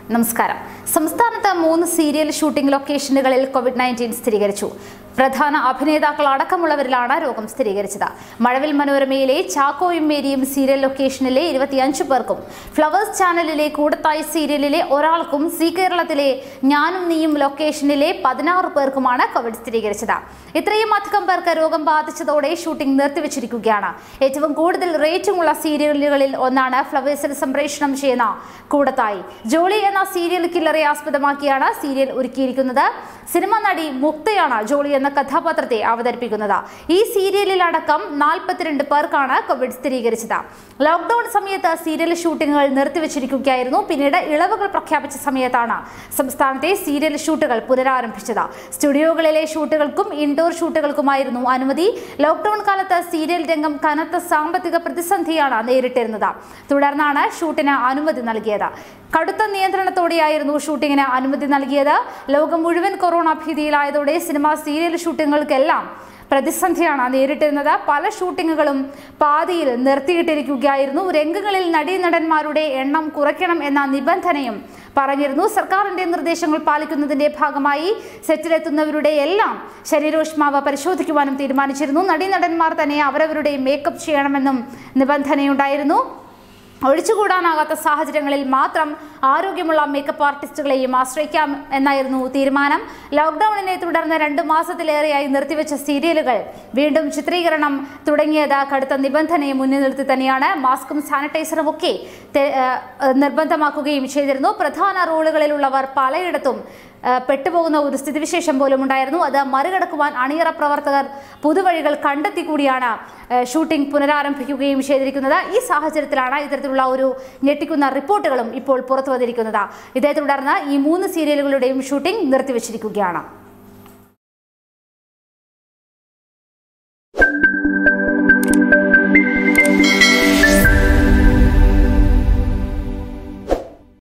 നമസ്കാരം സംസ്ഥാനത്ത് മൂന്ന് സീരിയൽ ഷൂട്ടിംഗ് ലൊക്കേഷനുകളിൽ കോവിഡ് നയൻറ്റീൻ സ്ഥിരീകരിച്ചു പ്രധാന അഭിനേതാക്കൾ അടക്കമുള്ളവരിലാണ് രോഗം സ്ഥിരീകരിച്ചത് മഴവിൽ മനോരമയിലെ ചാക്കോയും മേരിയും സീരിയൽ ലൊക്കേഷനിലെ ഇരുപത്തിയഞ്ച് പേർക്കും ഫ്ലവേഴ്സ് ചാനലിലെ കൂടത്തായി സീരിയലിലെ ഒരാൾക്കും സി കേരളത്തിലെ ഞാനും നീയും ലൊക്കേഷനിലെ പതിനാറ് പേർക്കുമാണ് കോവിഡ് സ്ഥിരീകരിച്ചത് ഇത്രയും അധികം പേർക്ക് രോഗം ബാധിച്ചതോടെ ഷൂട്ടിംഗ് നിർത്തിവച്ചിരിക്കുകയാണ് ഏറ്റവും കൂടുതൽ റേറ്റിംഗ് ഉള്ള സീരിയലുകളിൽ ഒന്നാണ് ഫ്ലവേഴ്സിൽ സംപ്രേഷണം ചെയ്യുന്ന കൂടത്തായി ജോളി എന്ന സീരിയൽ കില്ലറെ ആസ്പദമാക്കിയാണ് സീരിയൽ ഒരുക്കിയിരിക്കുന്നത് സിനിമ നടി മുക്തയാണ് ജോളി എന്ന കഥാപാത്രത്തെ അവതരിപ്പിക്കുന്നത് ഈ സീരിയലിലടക്കം നാൽപ്പത്തിരണ്ട് പേർക്കാണ് കോവിഡ് സ്ഥിരീകരിച്ചത് ലോക്ക്ഡൌൺ സമയത്ത് സീരിയൽ ഷൂട്ടിങ്ങുകൾ നിർത്തിവച്ചിരിക്കുകയായിരുന്നു പിന്നീട് ഇളവുകൾ പ്രഖ്യാപിച്ച സമയത്താണ് സംസ്ഥാനത്തെ സീരിയൽ ഷൂട്ടുകൾ പുനരാരംഭിച്ചത് സ്റ്റുഡിയോകളിലെ ഷൂട്ടുകൾക്കും ഇൻഡോർ ഷൂട്ടുകൾക്കുമായിരുന്നു അനുമതി ലോക്ക്ഡൌൺ കാലത്ത് സീരിയൽ രംഗം കനത്ത സാമ്പത്തിക പ്രതിസന്ധിയാണ് നേരിട്ടിരുന്നത് തുടർന്നാണ് ഷൂട്ടിന് അനുമതി നൽകിയത് കടുത്ത നിയന്ത്രണത്തോടെയായിരുന്നു ഷൂട്ടിങ്ങിന് അനുമതി നൽകിയത് ലോകം മുഴുവൻ കൊറോണ ഭീതിയിലായതോടെ സിനിമ സീരിയൽ ഷൂട്ടിങ്ങുകൾക്കെല്ലാം പ്രതിസന്ധിയാണ് നേരിട്ടിരുന്നത് പല ഷൂട്ടിങ്ങുകളും പാതിയിൽ നിർത്തിയിട്ടിരിക്കുകയായിരുന്നു രംഗങ്ങളിൽ നടീനടന്മാരുടെ എണ്ണം കുറയ്ക്കണം എന്ന നിബന്ധനയും പറഞ്ഞിരുന്നു സർക്കാരിന്റെ നിർദ്ദേശങ്ങൾ പാലിക്കുന്നതിന്റെ ഭാഗമായി സെറ്റിലെത്തുന്നവരുടെ എല്ലാം ശരീരോഷ്മാവ് പരിശോധിക്കുവാനും തീരുമാനിച്ചിരുന്നു നടീനടന്മാർ തന്നെ അവരവരുടെ മേക്കപ്പ് ചെയ്യണമെന്നും നിബന്ധനയുണ്ടായിരുന്നു ഒഴിച്ചുകൂടാനാകാത്ത സാഹചര്യങ്ങളിൽ മാത്രം ആരോഗ്യമുള്ള മേക്കപ്പ് ആർട്ടിസ്റ്റുകളെയും ആശ്രയിക്കാം എന്നായിരുന്നു തീരുമാനം ലോക്ക്ഡൌണിനെ തുടർന്ന് രണ്ട് മാസത്തിലേറെയായി നിർത്തിവെച്ച സീരിയലുകൾ വീണ്ടും ചിത്രീകരണം തുടങ്ങിയത് കടുത്ത നിബന്ധനയെ മുന്നിൽ നിർത്തി തന്നെയാണ് മാസ്കും സാനിറ്റൈസറും ഒക്കെ തെ- ഏഹ് നിർബന്ധമാക്കുകയും ചെയ്തിരുന്നു പ്രധാന റോളുകളിലുള്ളവർ പലയിടത്തും ഏഹ് പെട്ടുപോകുന്ന ഒരു സ്ഥിതിവിശേഷം പോലും ഉണ്ടായിരുന്നു അത് മറികടക്കുവാൻ അണിയറ പ്രവർത്തകർ പുതുവഴികൾ കണ്ടെത്തി കൂടിയാണ് ഏഹ് ഷൂട്ടിംഗ് പുനരാരംഭിക്കുകയും ചെയ്തിരിക്കുന്നത് ഈ സാഹചര്യത്തിലാണ് ഇത്തരത്തിലുള്ള ഒരു ഞെട്ടിക്കുന്ന റിപ്പോർട്ടുകളും ഇപ്പോൾ പുറത്തു വന്നിരിക്കുന്നത് ഇതേ തുടർന്ന് ഈ മൂന്ന് സീരിയലുകളുടെയും ഷൂട്ടിംഗ് നിർത്തിവച്ചിരിക്കുകയാണ്